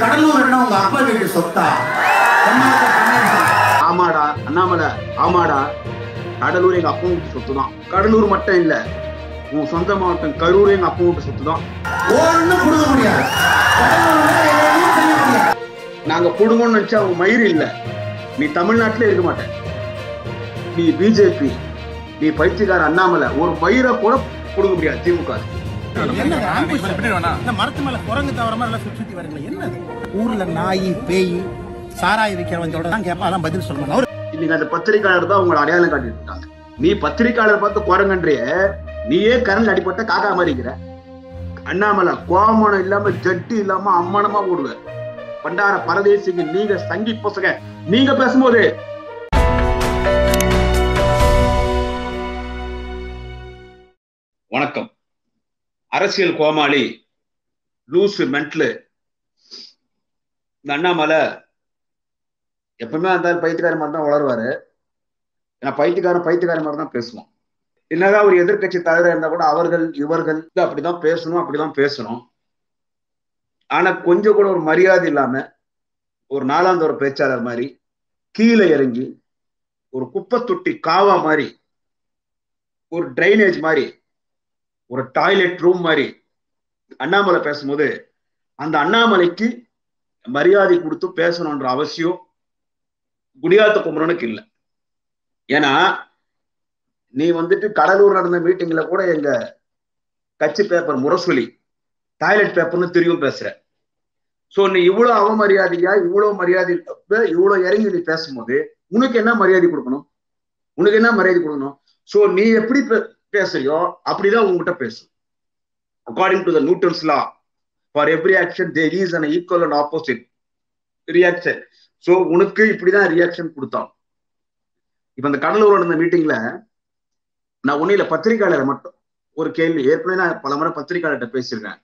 கடலூர் என்ன உங்க அப்பா வீட்டு சொத்தா தென்னாட்டு பன்னீர்செல்வம். ஆமாடா அண்ணாமலை ஆமாடா கடலூர் எங்க அப்பா வீட்டு சொத்து தான் கடலூர் மட்டும் இல்ல உன் சொந்த மாவட்டம் கரூர் எங்க அப்பா வீட்டு சொத்து தான் ஒண்ணும் புடுங்க முடியாது கடலூர்ல எதையும் செய்ய முடியாது நாங்க புடுங்கன்னு நினைச்சா உன் மயிர் இல்ல நீ தமிழ்நாட்டிலே இருக்க மாட்ட நீ பிஜேபி நீ பைத்தியக்கார அண்ணாமலை ஒரு மயிரை கூட புடுங்க முடியாது திமுக என்னது ambush? இந்த மரத்து மேல குரங்கு தவிர மாதிரி எல்லாம் சுத்தி சுத்தி வரீங்களே என்னது ஊர்ல நாய் பேய் சாராய விற்கிறவன் சொல்றதான் தான் கேட்பான் அதான் பதில் சொல்லணும் அவரு இன்னைக்கு அந்த பத்திரிக்கையாளர் தான் உங்களை அடையாளம் காட்டிட்டு இருக்காங்க நீ பத்திரிக்கையாளர் பார்த்து குரங்கன்றிய நீயே கரண்ட் அடிப்பட்ட காக்கா மாதிரிங்கிற அண்ணாமலை கோமணம் இல்லாம ஜட்டி இல்லாம அம்மனமா போடுவ பண்டார பரதேசிங்க நீங்க சங்கி பசங்க நீங்க பேசும்போது வணக்கம் அரசியல் கோமாளி லூசு மென்ட்லு இந்த அண்ணாமலை எப்பவுமே அந்த பைத்தியக்கார மாதிரி தான் வளருவாரு ஏன்னா பைத்தியக்காரன் பைத்தியக்கார மாதிரி தான் பேசுவான் என்னதான் ஒரு எதிர்க்கட்சி தலைவர் இருந்தா கூட அவர்கள் இவர்கள் இது அப்படிதான் பேசணும் அப்படிதான் பேசணும் ஆனா கொஞ்சம் கூட ஒரு மரியாதை இல்லாம ஒரு நாளாந்த ஒரு பேச்சாளர் மாதிரி கீழே இறங்கி ஒரு குப்பை தொட்டி காவா மாதிரி ஒரு ட்ரைனேஜ் மாதிரி ஒரு டாய்லெட் ரூம் மாதிரி அண்ணாமலை பேசும்போது அந்த அண்ணாமலைக்கு மரியாதை கொடுத்து பேசணுன்ற அவசியம் குடியாத்த குமரனுக்கு இல்லை ஏன்னா நீ வந்துட்டு கடலூர் நடந்த மீட்டிங்ல கூட எங்க கட்சி பேப்பர் முரசொலி டாய்லெட் பேப்பர்னு தெரியும் பேசுற சோ நீ இவ்வளவு அவமரியாதையா இவ்வளவு மரியாதை இவ்வளவு இறங்கி நீ பேசும்போது உனக்கு என்ன மரியாதை கொடுக்கணும் உனக்கு என்ன மரியாதை கொடுக்கணும் சோ நீ எப்படி பே- பேசுறியோ அப்படிதான் உங்ககிட்ட பேசும் according to the Newton's law for every action there is an equal and opposite reaction so உனக்கு இப்படிதான் ரியாக்ஷன் கொடுத்தான் இப்ப இந்த கடலூர் நடந்த மீட்டிங்ல நான் உன்னையில பத்திரிகையாளர் மட்டும் ஒரு கேள்வி ஏற்கனவே நான் பல முறை பத்திரிகையாளர்கிட்ட பேசியிருக்கேன்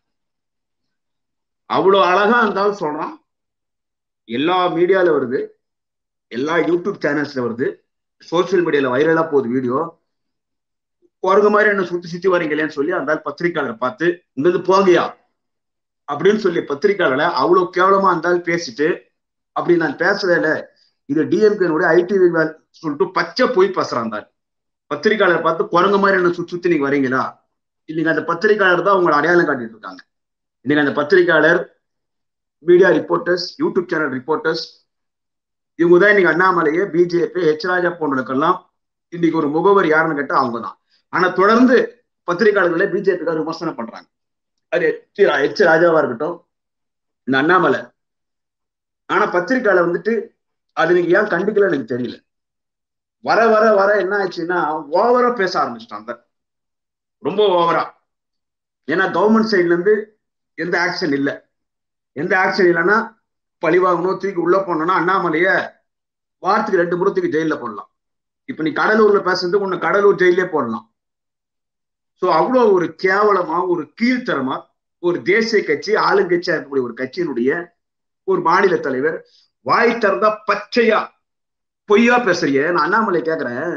அவ்வளவு அழகா இருந்தாலும் சொல்றான் எல்லா மீடியால வருது எல்லா யூடியூப் சேனல்ஸ்ல வருது சோசியல் மீடியால வைரலா போகுது வீடியோ குரங்கு மாதிரி என்ன சுத்தி சுத்தி வரீங்களேன்னு சொல்லி அந்த ஆள் பத்திரிக்கையாளர் பார்த்து இங்கிருந்து போகையா அப்படின்னு சொல்லி பத்திரிக்கையாளரை அவ்வளவு கேவலமா அந்த ஆள் பேசிட்டு அப்படி நான் பேசவே இல்லை இது டிஎம்கேனுடைய ஐடி சொல்லிட்டு பச்சை போய் பேசுறான் அந்த ஆள். பத்திரிக்கையாளர் பார்த்து குரங்கு மாதிரி என்ன சுத்தி சுத்தி நீங்க வரீங்களா இன்னைக்கு அந்த பத்திரிக்கையாளர் தான் உங்களை அடையாளம் காட்டிட்டு இருக்காங்க இன்னைக்கு அந்த பத்திரிக்கையாளர் media reporters YouTube channel reporters இவங்க தான் இன்னைக்கு அண்ணாமலையே பிஜேபி ஹெச் ராஜா போன்றதுக்கெல்லாம் இன்னைக்கு ஒரு முகவர் யாருன்னு கேட்டா அவங்க தான் ஆனா தொடர்ந்து பத்திரிகையாளர்களே பிஜேபிக்கார விமர்சனம் பண்றாங்க அது எச் ரா- எச் ராஜாவா இருக்கட்டும் இந்த அண்ணாமலை ஆனா பத்திரிக்கையாளர் வந்துட்டு அது நீங்க ஏன் கண்டுக்கல எனக்கு தெரியல வர வர வர என்ன ஆச்சுன்னா ஓவரா பேச ஆரம்பிச்சிட்டாங்க ரொம்ப ஓவரா ஏன்னா கவர்மெண்ட் சைட்ல இருந்து எந்த ஆக்ஷன் இல்லை எந்த ஆக்ஷன் இல்லைன்னா பழிவாங்கணும் தூக்கி உள்ள போனோம்னா அண்ணாமலைய வாரத்துக்கு ரெண்டு முறத்துக்கு ஜெயில போடலாம் இப்ப நீ கடலூர்ல பேசுறது உன்னை கடலூர் ஜெயிலே போடலாம் சோ அவ்வளவு ஒரு கேவலமா ஒரு கீழ்த்தரமா ஒரு தேசிய கட்சி ஆளுங்கட்சியா இருக்கக்கூடிய ஒரு கட்சியினுடைய ஒரு மாநில தலைவர் வாய் திறந்தா பச்சையா பொய்யா பேசுறிய நான் அண்ணாமலை கேக்குறேன்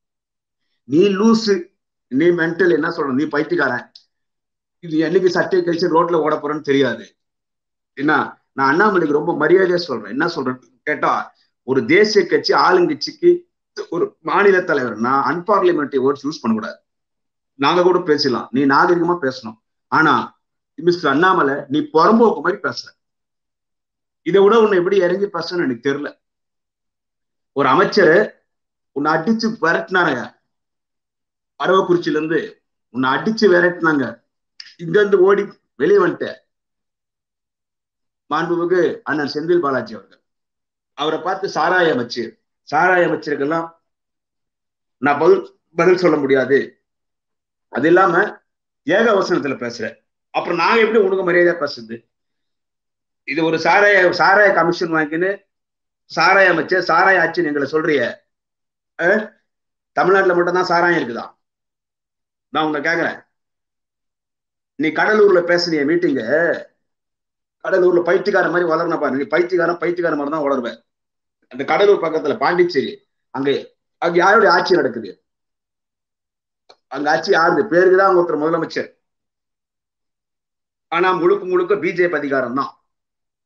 நீ லூசு நீ மென்டல் என்ன சொல்ற நீ பைத்தியக்காரன் இது என்னைக்கு சட்டை கழிச்சு ரோட்ல ஓட போறேன்னு தெரியாது என்ன நான் அண்ணாமலைக்கு ரொம்ப மரியாதையா சொல்றேன் என்ன சொல்றேன் கேட்டா ஒரு தேசிய கட்சி ஆளுங்கட்சிக்கு ஒரு மாநில தலைவர்னா அன்பார்லிமெண்ட்ரி வேர்ட்ஸ் யூஸ் பண்ணக்கூடாது நாங்க கூட பேசலாம் நீ நாகரிகமா பேசணும் ஆனா மிஸ்டர் அண்ணாமலை நீ புறம்போக்கு மாதிரி பேசுற இதை விட உன்னை எப்படி இறங்கி பேசணும்னு எனக்கு தெரியல ஒரு அமைச்சர் உன்னை அடிச்சு விரட்டினாருங்க அரவக்குறிச்சியில இருந்து உன்னை அடிச்சு விரட்டினாங்க இங்க இருந்து ஓடி வெளியே வந்துட்ட மாண்புமிகு அண்ணன் செந்தில் பாலாஜி அவர்கள் அவரை பார்த்து சாராய அமைச்சர் சாராய அமைச்சருக்கெல்லாம் நான் பதில் பதில் சொல்ல முடியாது அது இல்லாம ஏகவசனத்துல பேசுறேன் அப்புறம் நாங்க எப்படி உனக்கு மரியாதையா பேசுறது இது ஒரு சாராய சாராய கமிஷன் வாங்கின்னு சாராய அமைச்சர் சாராய ஆட்சின்னு எங்களை சொல்றிய அஹ்? தமிழ்நாட்டுல மட்டும் தான் சாராயம் இருக்குதா நான் உங்களை கேக்குறேன் நீ கடலூர்ல பேசுனிய மீட்டிங்க கடலூர்ல பைத்தியக்கார மாதிரி வளரணும் பாரு நீ பைத்தியக்காரன் பைத்தியக்கார மாதிரி தான் வளருவேன் அந்த கடலூர் பக்கத்துல பாண்டிச்சேரி அங்க அங்க யாருடைய ஆட்சி நடக்குது அங்க ஆட்சி யாருது பேருக்கு தான் அங்க ஒருத்தர் முதலமைச்சர் ஆனா முழுக்க முழுக்க பிஜேபி அதிகாரம் தான்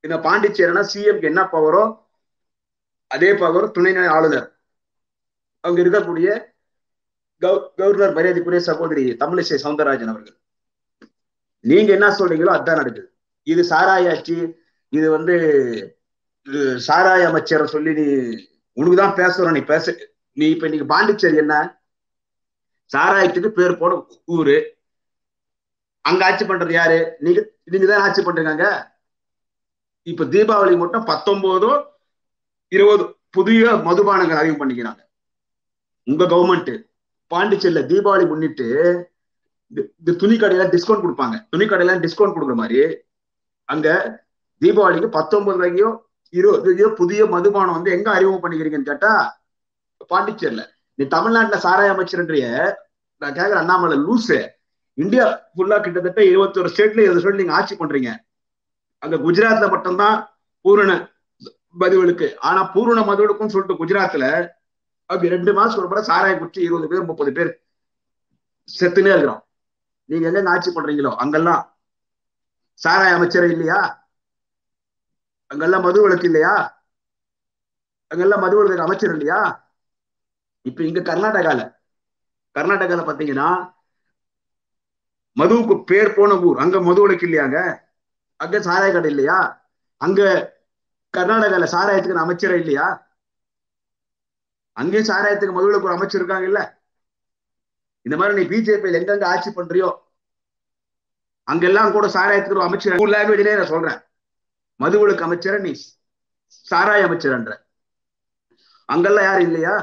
இந்த பாண்டிச்சேரினா சிஎம்க்கு என்ன பவரோ அதே பவர் துணைநிலை ஆளுநர் அங்க இருக்கக்கூடிய கவ- கவர்னர் மரியாதைக்குரிய சகோதரி தமிழிசை சவுந்தரராஜன் அவர்கள் நீங்க என்ன சொல்றீங்களோ அதான் நடக்குது இது சாராயாச்சு இது வந்து இது சாராய அமைச்சரை சொல்லி நீ உனக்குதான் பேசுறோம் நீ பேச நீ இப்ப இன்னைக்கு பாண்டிச்சேரி என்ன சாராயத்துக்கு பேர் போன ஊரு அங்க ஆட்சி பண்றது யாரு நீங்க நீங்க தான் ஆட்சி பண்றீங்க இப்ப தீபாவளி மட்டும் பத்தொன்பதோ இருபது புதிய மதுபானங்கள் அறிவு பண்ணிக்கிறாங்க உங்க கவர்மெண்ட் பாண்டிச்சேரியில தீபாவளி முன்னிட்டு இந்த- இந்த துணி கடையில டிஸ்கவுண்ட் கொடுப்பாங்க துணி கடையில டிஸ்கவுண்ட் கொடுக்குற மாதிரி அங்க தீபாவளிக்கு பத்தொன்பது ரூபாய்க்கோ இருபது ரூபாயோ புதிய மதுபானம் வந்து எங்க அறிமுகம் பண்ணிக்கிறீங்கன்னு கேட்டா பாண்டிச்சேரியில நீ தமிழ்நாட்டுல சாராய அமைச்சர்ன்றிய நான் கேக்குறேன் அண்ணாமலை லூசு இந்தியா ஃபுல்லா கிட்டத்தட்ட இருபத்தி ஒரு ஸ்டேட்ல இருபது ஸ்டேட் நீங்க ஆட்சி பண்றீங்க அங்க குஜராத்ல மட்டும்தான் பூரண மதுவிலுக்கு ஆனா பூரண மதுவிலுக்கும் சொல்லிட்டு குஜராத்ல அப்படி ரெண்டு மாசம் ஒரு முறை சாராயம் குடிச்சு இருபது பேர் முப்பது பேர் செத்துனே இருக்கிறோம் நீங்க எங்க ஆட்சி பண்றீங்களோ அங்கெல்லாம் சாராய அமைச்சர் இல்லையா அங்கெல்லாம் மது விளக்கு இல்லையா அங்கெல்லாம் மது விளக்கு அமைச்சர் இல்லையா இப்ப இங்க கர்நாடகால கர்நாடகால பாத்தீங்கன்னா மதுவுக்கு பேர் போன ஊர் அங்க மது விளக்கு இல்லையாங்க அங்க சாராய கடை இல்லையா அங்க கர்நாடகால சாராயத்துக்கு அமைச்சரே இல்லையா அங்கேயும் சாராயத்துக்கு மது விளக்கு ஒரு அமைச்சர் இருக்காங்க இல்ல இந்த மாதிரி நீ பிஜேபி எங்கெங்க ஆட்சி பண்றியோ அங்கெல்லாம் கூட சாராயத்துக்கு ஒரு அமைச்சர் லாங்குவேஜ்லயே நான் சொல்றேன் மதுவிலக்கு அமைச்சர் நீ சாராய அமைச்சர்ன்ற அங்கெல்லாம் யாரும் இல்லையா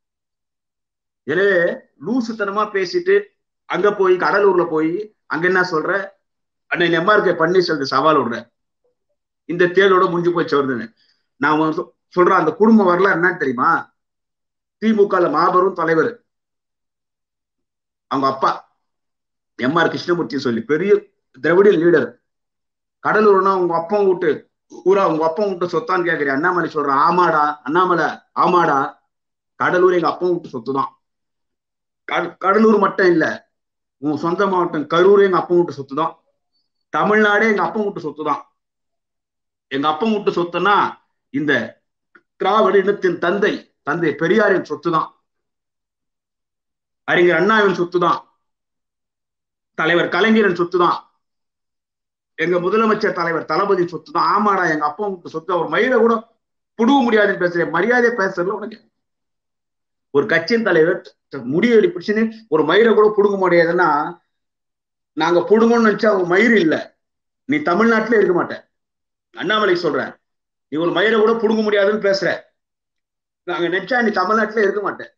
எனவே லூசுத்தனமா பேசிட்டு அங்க போய் கடலூர்ல போய் அங்க என்ன சொல்ற அன்னை எம்ஆர்கே பன்னீர்செல்வம் சவால் விடுற இந்த தேர்தலோட முடிஞ்சு போச்சு வருதுன்னு நான் வந்து சொல்றேன் அந்த குடும்ப வரலாறு என்னன்னு தெரியுமா திமுகல மாபெரும் தலைவர் அவங்க அப்பா எம் ஆர் கிருஷ்ணமூர்த்தி சொல்லி பெரிய திராவிடியன் லீடர் கடலூர்னா உங்க அப்பா விட்டு ஊரா உங்க அப்பா விட்டு சொத்தான்னு கேக்குறேன் அண்ணாமலை சொல்றான் ஆமாடா அண்ணாமலை ஆமாடா கடலூர் எங்க அப்பா விட்டு சொத்து தான் கடலூர் மட்டும் இல்ல உன் சொந்த மாவட்டம் கரூர் எங்க அப்பா விட்டு சொத்து தான் தமிழ்நாடே எங்க அப்பா விட்டு சொத்து தான் எங்க அப்பா விட்டு சொத்துனா இந்த திராவிட இனத்தின் தந்தை தந்தை பெரியாரின் சொத்து தான் அறிஞர் அண்ணாவின் சொத்து தான் தலைவர் கலைஞரின் சொத்து தான் எங்க முதலமைச்சர் தலைவர் தளபதி சொத்து தான் ஆமாடா எங்க அப்பா விட்டு சொத்து அவர் மயில கூட புடுவ முடியாதுன்னு பேசுறேன் மரியாதை பேசுறதுல உனக்கு ஒரு கட்சியின் தலைவர் முடியடி பிடிச்சுன்னு ஒரு மயிரை கூட புடுங்க முடியாதுன்னா நாங்க புடுங்கணும்னு நினைச்சா அவங்க மயிர் இல்ல நீ தமிழ்நாட்டிலே இருக்க மாட்ட அண்ணாமலை சொல்றேன் நீ ஒரு மயிரை கூட புடுங்க முடியாதுன்னு பேசுற நாங்க நினைச்சா நீ தமிழ்நாட்டிலே இருக்க மாட்டேன்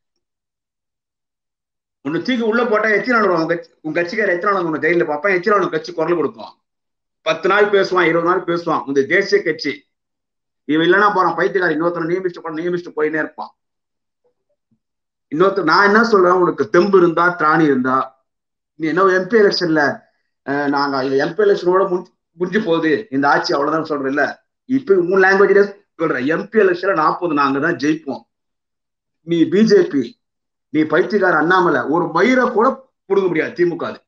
உன்னை தூக்கி உள்ள போட்டா எத்தனை நாள் வரும் உன் கட்சிக்கார எத்தனை நாள் உன்னை ஜெயில பார்ப்பேன் எத்தனை நாள் கட்சி குரல் கொடுக்கும் பத்து நாள் பேசுவான் இருபது நாள் பேசுவான் இந்த தேசிய கட்சி இவன் இல்லைன்னா போறான் பைத்தியக்கார இன்னொருத்தனை நியமிச்சுட்டு போன நியமிச்சுட்டு போயினே இருப்பான் இன்னொருத்தர் நான் என்ன சொல்றேன் உனக்கு தெம்பு இருந்தா திராணி இருந்தா நீ என்ன எம்பி எலெக்ஷன்ல நாங்க எம்பி எலெக்ஷனோட முடிஞ்சு போகுது இந்த ஆட்சி அவ்வளவுதான் சொல்றேன் இல்ல இப்ப உன் லாங்குவேஜ்ல சொல்றேன் எம்பி எலெக்ஷன்ல நாற்பது நாங்க தான் ஜெயிப்போம் நீ பிஜேபி நீ பைத்தியக்கார அண்ணாமலை ஒரு மயிரை கூட புடுங்க முடியாது திமுக அது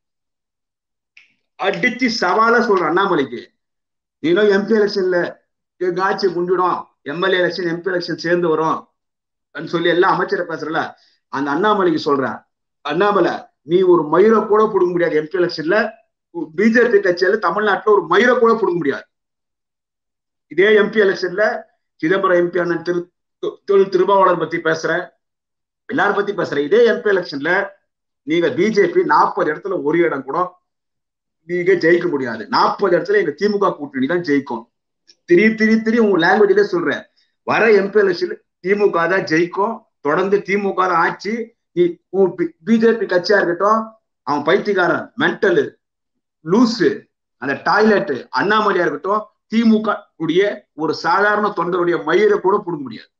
அடிச்சு சவாலா சொல்ற அண்ணாமலைக்கு நீனும் எம்பி எலெக்ஷன்ல எங்க ஆட்சி முடிஞ்சிடும் எம்எல்ஏ எலெக்ஷன் எம்பி எலெக்ஷன் சேர்ந்து வரும் சொல்லி எல்லாம் அமைச்சரை பேசுறல அந்த அண்ணாமலைக்கு சொல்ற அண்ணாமலை நீ ஒரு மயிரை கூட புடுங்க முடியாது எம்பி எலெக்ஷன்ல பிஜேபி கட்சியில தமிழ்நாட்டுல ஒரு மயிரை கூட புடுங்க முடியாது இதே எம்பி எலெக்ஷன்ல சிதம்பரம் எம்பி அண்ணன் திரு தொழில் திருமாவளர் பத்தி பேசுற எல்லாரும் பத்தி பேசுற இதே எம்பி எலெக்ஷன்ல நீங்க பிஜேபி நாற்பது இடத்துல ஒரு இடம் கூட நீங்க ஜெயிக்க முடியாது நாற்பது இடத்துல எங்க திமுக கூட்டணி தான் ஜெயிக்கும் திரி திரி திரி உங்க லாங்குவேஜ்ல சொல்றேன் வர எம்பி எலெக்ஷன் திமுக தான் ஜெயிக்கும் தொடர்ந்து திமுக தான் ஆட்சி நீ பிஜேபி கட்சியா இருக்கட்டும் அவன் பைத்தியக்காரன் மென்டலு லூசு அந்த டாய்லெட் அண்ணாமலையா இருக்கட்டும் திமுக உடைய ஒரு சாதாரண தொண்டருடைய மயிரை கூட புடுங்க முடியாது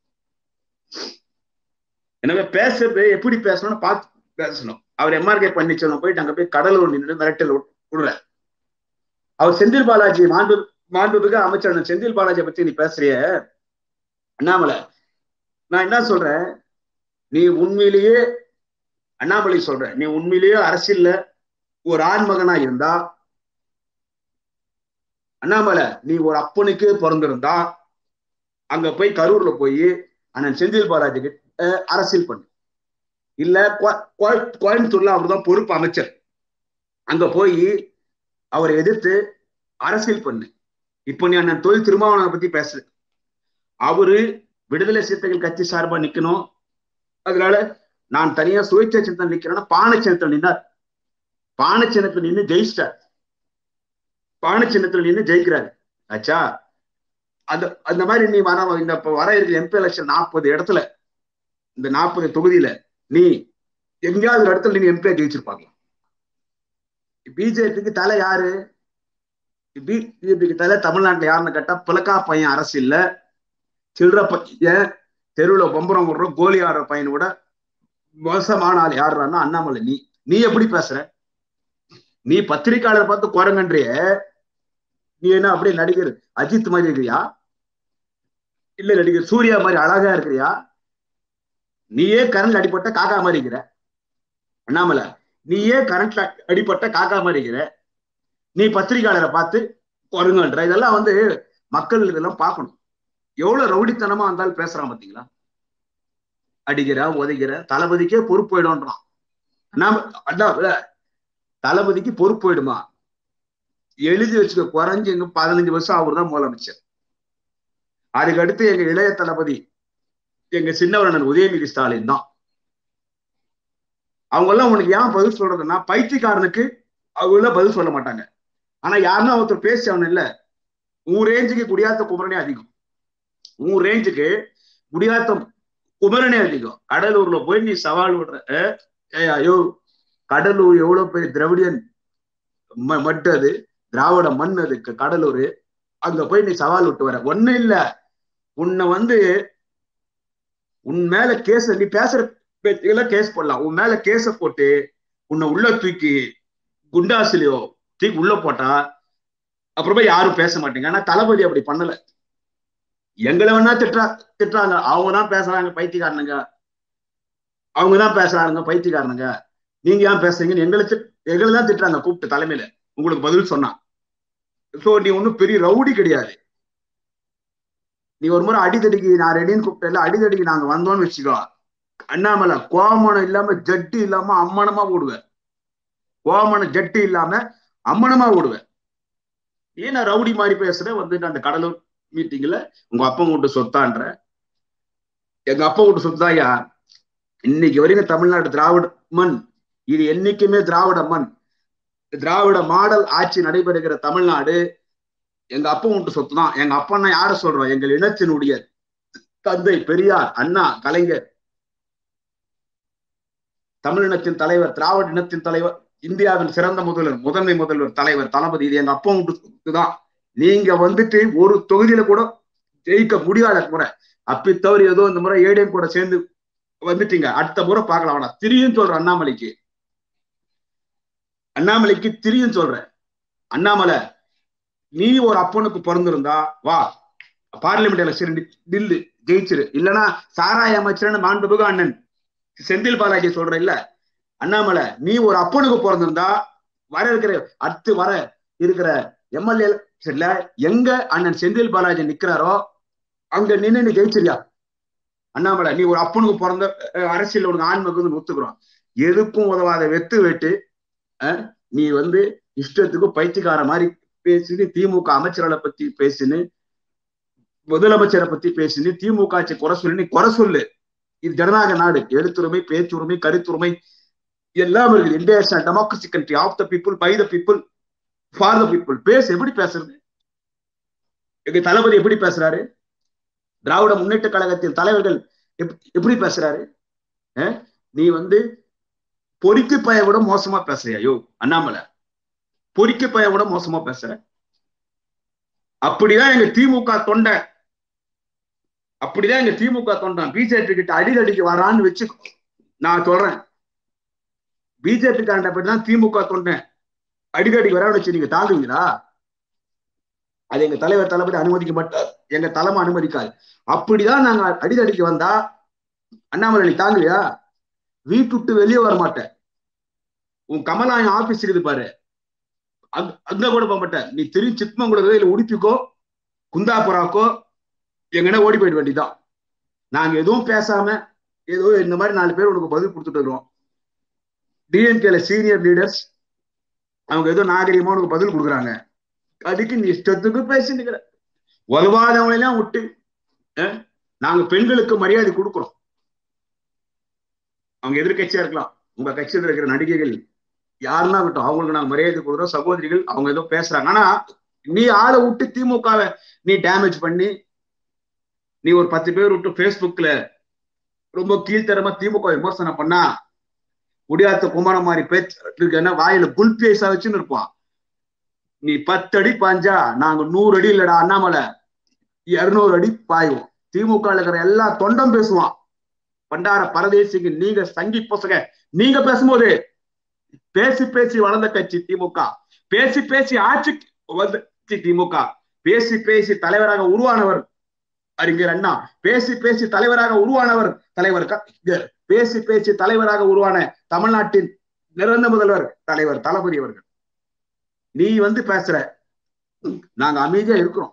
எனவே பேசுறது எப்படி பேசணும்னு பார்த்து பேசணும் அவர் எம்ஆர்கே பன்னீர்செல்வம் போயிட்டு அங்க போய் கடலூர் நின்று மிரட்டல் விடுற அவர் செந்தில் பாலாஜி மாண்பு மாண்புமிகு அமைச்சர் செந்தில் பாலாஜியை பத்தி நீ பேசுறிய அண்ணாமலை நான் என்ன சொல்றேன் நீ உண்மையிலேயே அண்ணாமலை சொல்ற நீ உண்மையிலேயே அரசியல்ல ஒரு ஆண்மகனா இருந்தா அண்ணாமலை நீ ஒரு அப்பனுக்கே பிறந்திருந்தா அங்க போய் கரூர்ல போய் அண்ணன் செந்தில் பாலாஜிக்கு அஹ், அரசியல் பண்ணு இல்ல கோ- கோ- கோயம்புத்தூர்ல அவர் தான் பொறுப்பு அமைச்சர் அங்க போய் அவரை எதிர்த்து அரசியல் பண்ணு இப்போ நீ அண்ணன் தொழில் திருமாவளவனை பத்தி பேசு அவரு விடுதலை சிறுத்தைகள் கட்சி சார்பா நிக்கணும் அதனால நான் தனியா சுயேட்சை சின்னத்தில் நிக்கிறேன்னா பானை சின்னத்தில் நின்னார் பானை சின்னத்தில் நின்று ஜெயிச்சிட்டார் பானை சின்னத்தில் நின்று ஜெயிக்கிறாரு ஆச்சா அந்த அந்த மாதிரி நீ வர இந்த இப்ப வர இருக்கிற எம்பி எலெக்ஷன் நாற்பது இடத்துல இந்த நாற்பது தொகுதியில நீ எங்கேயாவது ஒரு இடத்துல நீ எம்பியா ஜெயிச்சிருப்பாங்க பிஜேபிக்கு தலை யாரு பிஜேபிக்கு தலை தமிழ்நாட்டுல யாருன்னு கேட்டா பிளக்கா பையன் அரசியல்ல சில்லற பையன் தெருவுல பொம்பரம் விடுற கோலி ஆடுற பையனை விட மோசமான ஆள் யாருன்னா அண்ணாமலை நீ நீ எப்படி பேசுற நீ பத்திரிக்கையாளர் பார்த்து குரங்கன்றிய நீ என்ன அப்படியே நடிகர் அஜித் மாதிரி இருக்கிறியா இல்ல நடிகர் சூர்யா மாதிரி அழகா இருக்கிறியா நீயே கரண்ட் அடிப்பட்ட காக்கா மாதிரி இருக்கிற அண்ணாமலை நீயே கரண்ட்ல அடிப்பட்ட காக்கா மாதிரி இருக்கிற நீ பத்திரிக்கையாளரை பார்த்து குரங்குன்ற இதெல்லாம் வந்து மக்கள் இதெல்லாம் பார்க்கணும் எவ்வளவு ரவுடித்தனமா இருந்தாலும் பேசுறான் பாத்தீங்களா அடிக்கிற உதைக்கிற தளபதிக்கே பொறுப்பு போயிடும்ன்றான் அண்ணாம அண்ணா தளபதிக்கு பொறுப்பு போயிடுமா எழுதி வச்சுக்க குறைஞ்சு எங்க பதினஞ்சு வருஷம் அவர் தான் முதலமைச்சர் அதுக்கு அடுத்து எங்க இளைய தளபதி எங்க சின்னவரனன் உதயநிதி ஸ்டாலின் தான் அவங்க எல்லாம் உனக்கு ஏன் பதில் சொல்றதுன்னா பைத்தியக்காரனுக்கு அவங்க பதில் சொல்ல மாட்டாங்க ஆனா யாருன்னா ஒருத்தர் பேசி அவன் இல்ல உன் ரேஞ்சுக்கு குடியாத்த குமரனே அதிகம் உன் ரேஞ்சுக்கு குடியாத்தம் குமரனே அதிகம் கடலூர்ல போய் நீ சவால் விடுற அஹ், ஏய், ஐயோ கடலூர் எவ்வளவு பெரிய திராவிடியன் ம- மட்டு அது திராவிட மண் அதுக்கு கடலூர் அங்க போய் நீ சவால் விட்டு வர ஒண்ணு இல்ல உன்னை வந்து உன் மேல கேஸ் நீ பேசுற பேச்சுல கேஸ் போடலாம் உன் மேல கேஸ போட்டு உன்னை உள்ள தூக்கி குண்டாசிலியோ தூக்கி உள்ள போட்டா அப்புறமா யாரும் பேச மாட்டீங்க ஆனா தளபதி அப்படி பண்ணல எங்களை வேணா திட்டா திட்டுறாங்க அவங்க தான் பேசுறாங்க பைத்தியக்காரனுங்க அவங்க தான் பேசுறாங்க பைத்தியக்காரனுங்க நீங்க ஏன் பேசுறீங்கன்னு எங்களை திட்- எங்களை தான் திட்டுறாங்க கூப்பிட்டு தலைமையில உங்களுக்கு பதில் சொன்னா சோ நீ ஒன்றும் பெரிய ரவுடி கிடையாது நீ ஒரு முறை அடிதடிக்கு நான் ரெடின்னு கூப்பிட்டல அடிதடிக்கு நாங்க வந்தோம்னு வச்சுக்கோ அண்ணாமலை கோமணம் இல்லாம ஜட்டு இல்லாம அம்மனமா ஓடுவேன் கோமணம் ஜட்டு இல்லாம அம்மனமா ஓடுவேன் ஏன் நான் ரவுடி மாதிரி பேசுறேன் வந்துட்டு அந்த கடலூர் மீட்டிங்ல உங்க அப்பா வீட்டு சொத்தான்ற எங்க அப்பா வீட்டு சொத்தாயா இன்னைக்கு வரைக்கும் தமிழ்நாடு திராவிட மண் இது என்னைக்குமே திராவிட மண் திராவிட மாடல் ஆட்சி நடைபெறுகிற தமிழ்நாடு எங்க அப்பா வீட்டு சொத்து தான் எங்க அப்பா யார சொல்றோம் எங்கள் இனத்தினுடைய தந்தை பெரியார் அண்ணா கலைஞர் தமிழினத்தின் தலைவர் திராவிட இனத்தின் தலைவர் இந்தியாவின் சிறந்த முதல்வர் முதன்மை முதல்வர் தலைவர் தளபதி இது எங்க அப்பா வீட்டு சொத்து தான் நீங்க வந்துட்டு ஒரு தொகுதியில கூட ஜெயிக்க முடியாத முறை அப்பி தவறு ஏதோ இந்த முறை ஏடிஎம் கூட சேர்ந்து வந்துட்டீங்க அடுத்த முறை பார்க்கலாம் வேணாம் திரியும் சொல்றேன் அண்ணாமலைக்கு அண்ணாமலைக்கு திரியும் சொல்றேன் அண்ணாமலை நீ ஒரு அப்பனுக்கு பிறந்திருந்தா வா பார்லிமெண்ட் எலெக்ஷன் நில்லு ஜெயிச்சிரு இல்லனா சாராய அமைச்சர்னு மாண்புமிகு அண்ணன் செந்தில் பாலாஜி சொல்ற இல்ல அண்ணாமலை நீ ஒரு அப்பனுக்கு பிறந்திருந்தா வர இருக்கிற அடுத்து வர இருக்கிற எம்எல்ஏ இல்ல எங்க அண்ணன் செந்தில் பாலாஜி நிக்கிறாரோ அங்க நின்னு நீ ஜெயிச்சிருயா அண்ணாமலை நீ ஒரு அப்பனுக்கு பிறந்த அஹ், அரசியல் உனக்கு ஆன்மீகம் ஒத்துக்கிறோம் எதுக்கும் உதவாத வெத்து வெட்டு அஹ், நீ வந்து இஷ்டத்துக்கு பைத்தியக்கார மாதிரி பேசினு திமுக அமைச்சர்களை பத்தி பேசினு முதலமைச்சரை பத்தி பேசினு திமுக ஆட்சி குறை சொல்லி நீ குறை சொல்லு இது ஜனநாயக நாடு எழுத்துரிமை பேச்சுரிமை கருத்துரிமை எல்லாம் இருக்குது India democracy country of the people by the people for the people பேச எப்படி பேசுறது எங்க தளபதி எப்படி பேசுறாரு திராவிட முன்னேற்ற கழகத்தின் தலைவர்கள் எப்- எப்படி பேசுறாரு அஹ்? நீ வந்து பொறிக்கு பைய விட மோசமா பேசுறியா ஐயோ அண்ணாமலை பொறிக்கு பைய விட மோசமா பேசுற அப்படிதான் எங்க திமுக தொண்டை அப்படிதான் எங்க திமுக தொண்டன் பிஜேபி கிட்ட அடிதடிக்கு வரான்னு வச்சு நான் சொல்றேன் பிஜேபி காரண்ட போய் தான் திமுக தொண்டன் அடிக்கடி வரான்னு வச்சு நீங்க தாங்குவீங்களா அது எங்க தலைவர் தளபதி அனுமதிக்க மாட்டார் எங்க தலைமை அனுமதிக்காது அப்படிதான் நாங்க அடிதடிக்கு வந்தா அண்ணாமலை நீ தாங்குவியா வீட்டு விட்டு வெளியே வர மாட்டேன் உன் கமலாயம் ஆபீஸ் இருக்குது பாரு அங்க அங்க கூட போக மாட்டேன் நீ திரு சித்மங்குளோ இல்ல உடுப்பிக்கோ குந்தாபுராக்கோ எங்கன்னா ஓடி போயிட வேண்டியதான் நாங்க எதுவும் பேசாம ஏதோ இந்த மாதிரி நாலு பேர் உனக்கு பதில் கொடுத்துட்டு இருக்கிறோம் டிஎன்கேல சீனியர் லீடர்ஸ் அவங்க ஏதோ நாகரிகமா உனக்கு பதில் கொடுக்குறாங்க அதுக்கு நீ இஷ்டத்துக்கு பேசிட்டு உதவாதவங்களெல்லாம் விட்டு அஹ், நாங்க பெண்களுக்கு மரியாதை கொடுக்குறோம் அவங்க எதிர்கட்சியா இருக்கலாம் உங்க கட்சியில் இருக்கிற நடிகைகள் யாருன்னா இருக்கட்டும் அவங்களுக்கு நாங்க மரியாதை கொடுக்குறோம் சகோதரிகள் அவங்க ஏதோ பேசுறாங்க ஆனா நீ ஆளை விட்டு திமுகவை நீ டேமேஜ் பண்ணி நீ ஒரு பத்து பேர் விட்டு Facebookல ரொம்ப கீழ்த்தரமா திமுக விமர்சனம் பண்ணா குடியாத்த குமாரம் மாதிரி பேச்சு என்ன வாயில குல்பி ஐசா வச்சுன்னு இருப்பான் நீ பத்து அடி பாஞ்சா நாங்க நூறு அடி இல்லடா அண்ணாமலை இருநூறு அடி பாய்வோம் திமுக இருக்கிற எல்லா தொண்டம் பேசுவான் பண்டார பரதேசிக்கு நீங்க சங்கி பசங்க நீங்க பேசும்போது பேசி பேசி வளர்ந்த கட்சி திமுக பேசி பேசி ஆட்சிக்கு வந்த கட்சி திமுக பேசி பேசி தலைவராக உருவானவர் அறிஞர் அண்ணா பேசி பேசி தலைவராக உருவானவர் தலைவர் க- பேசி பேசி தலைவராக உருவான தமிழ்நாட்டின் நிரந்த முதல்வர் தலைவர் தளபதி அவர்கள் நீ வந்து பேசுற நாங்க அமைதியா இருக்கிறோம்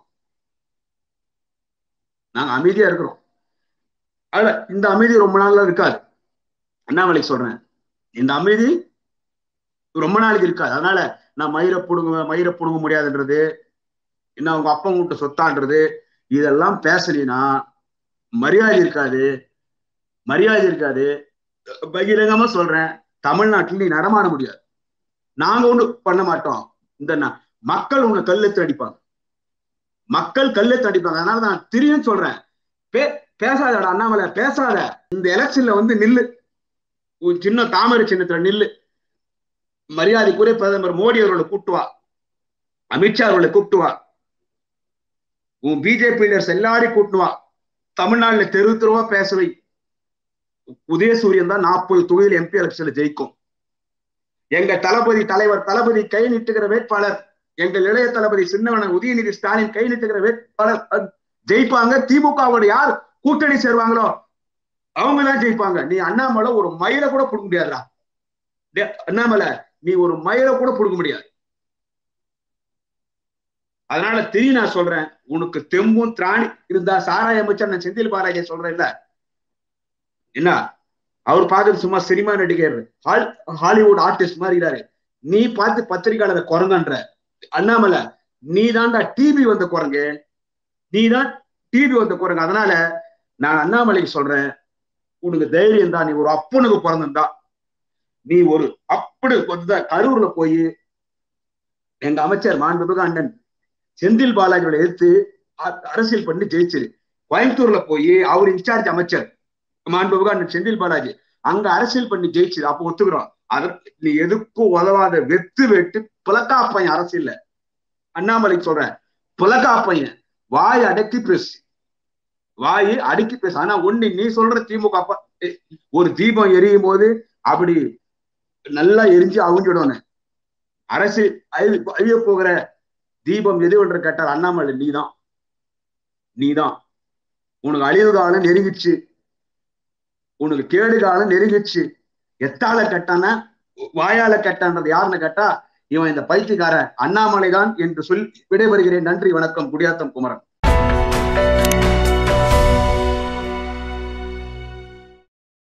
நாங்க அமைதியா இருக்கிறோம் அதுல இந்த அமைதி ரொம்ப நாள்ல இருக்காது அண்ணாமலைக்கு சொல்றேன் இந்த அமைதி ரொம்ப நாளைக்கு இருக்காது அதனால நான் மயிரை புடுங்க மயிரை புடுங்க முடியாதுன்றது என்ன அவங்க அப்பா வீட்டு சொத்தான்றது இதெல்லாம் பேசலினா மரியாதை இருக்காது மரியாதை இருக்காது பகிரங்கமா சொல்றேன் தமிழ்நாட்டில் நீ நடமாட முடியாது நாங்க ஒண்ணு பண்ண மாட்டோம் இந்த ந- மக்கள் உன்னை கல்லெத்து அடிப்பாங்க மக்கள் கல்லெத்து அடிப்பாங்க அதனால நான் திரும்பி சொல்றேன் பே பேசாதடா அண்ணாமலை பேசாத இந்த எலெக்ஷன்ல வந்து நில்லு உன் சின்ன தாமரை சின்னத்துல நில்லு மரியாதைக்குரிய பிரதமர் மோடி அவர்களை கூட்டு வா அமித்ஷா அவர்களை கூப்பிட்டு வா உன் பிஜேபி லீடர்ஸ் எல்லாரையும் கூட்டு வா தமிழ்நாட்டுல தெரு தெருவா பேசவை உதயசூரியன் தான் நாற்பது தொகுதியில் எம்பி எலெக்ஷன்ல ஜெயிக்கும் எங்க தளபதி தலைவர் தளபதி கை நீட்டுகிற வேட்பாளர் எங்கள் இளைய தளபதி சின்னவன உதயநிதி ஸ்டாலின் கை நீட்டுகிற வேட்பாளர் அஹ், ஜெயிப்பாங்க திமுகவோட யார் கூட்டணி சேருவாங்களோ அவங்க தான் ஜெயிப்பாங்க நீ அண்ணாமலை ஒரு மயில கூட பிடிக்க முடியாதுடா டேய், அண்ணாமலை நீ ஒரு மயில கூட பிடிக்க முடியாது அதனால திரி நான் சொல்றேன் உனக்கு தெம்பும் திராணி இருந்தா சாராய அமைச்சர் நான் செந்தில் பாலாஜி சொல்றேன் இல்ல என்ன அவர் பார்க்கறது சும்மா சினிமா நடிகர் ஹால் ஹாலிவுட் ஆர்டிஸ்ட் மாதிரி இருக்காரு நீ பார்த்து பத்திரிகையாளரை குரங்கன்ற அண்ணாமலை நீ தான்டா டிவி வந்த குரங்கு நீ தான் டிவி வந்த குரங்கு அதனால நான் அண்ணாமலைக்கு சொல்றேன் உனக்கு தைரியம் தான் நீ ஒரு அப்பனுக்கு பிறந்திருந்தா நீ ஒரு அப்படி வந்து கரூர்ல போய் எங்க அமைச்சர் மாண்புமிகு அண்ணன் செந்தில் பாலாஜியோட எதிர்த்து அ- அரசியல் பண்ணி ஜெயிச்சிரு கோயம்புத்தூர்ல போய் அவர் இன்சார்ஜ் அமைச்சர் மாண்புமிகு அண்ணன் செந்தில் பாலாஜி அங்க அரசியல் பண்ணி ஜெயிச்சிரு அப்போ ஒத்துக்கிறோம் அதற்கு நீ எதுக்கும் உதவாத வெத்து வெட்டு புலக்கா பையன் அரசியல்ல அண்ணாமலை சொல்றேன் புலக்கா பையன் வாய் அடக்கி பேசு வாய் அடக்கி பேசு ஆனா ஒண்ணு நீ சொல்ற திமுக அப்ப எ, ஒரு தீபம் எரியும் போது அப்படி நல்லா எரிஞ்சு அவிஞ்சிடணும் அரசியல் அழி- அழிய போகிற தீபம் எது என்று கேட்டால் அண்ணாமலை நீதான் நீதான் உனக்கு அழிவு காலம் நெருங்கிச்சு உனக்கு கேடு காலம் நெருங்கிச்சு எத்தால கட்டான வாயால கட்டான்றது யாருன்னு கேட்டா இவன் இந்த பைத்தியக்காரன் அண்ணாமலை தான் என்று சொல்லி விடைபெறுகிறேன் நன்றி வணக்கம் குடியாத்தம் குமரன்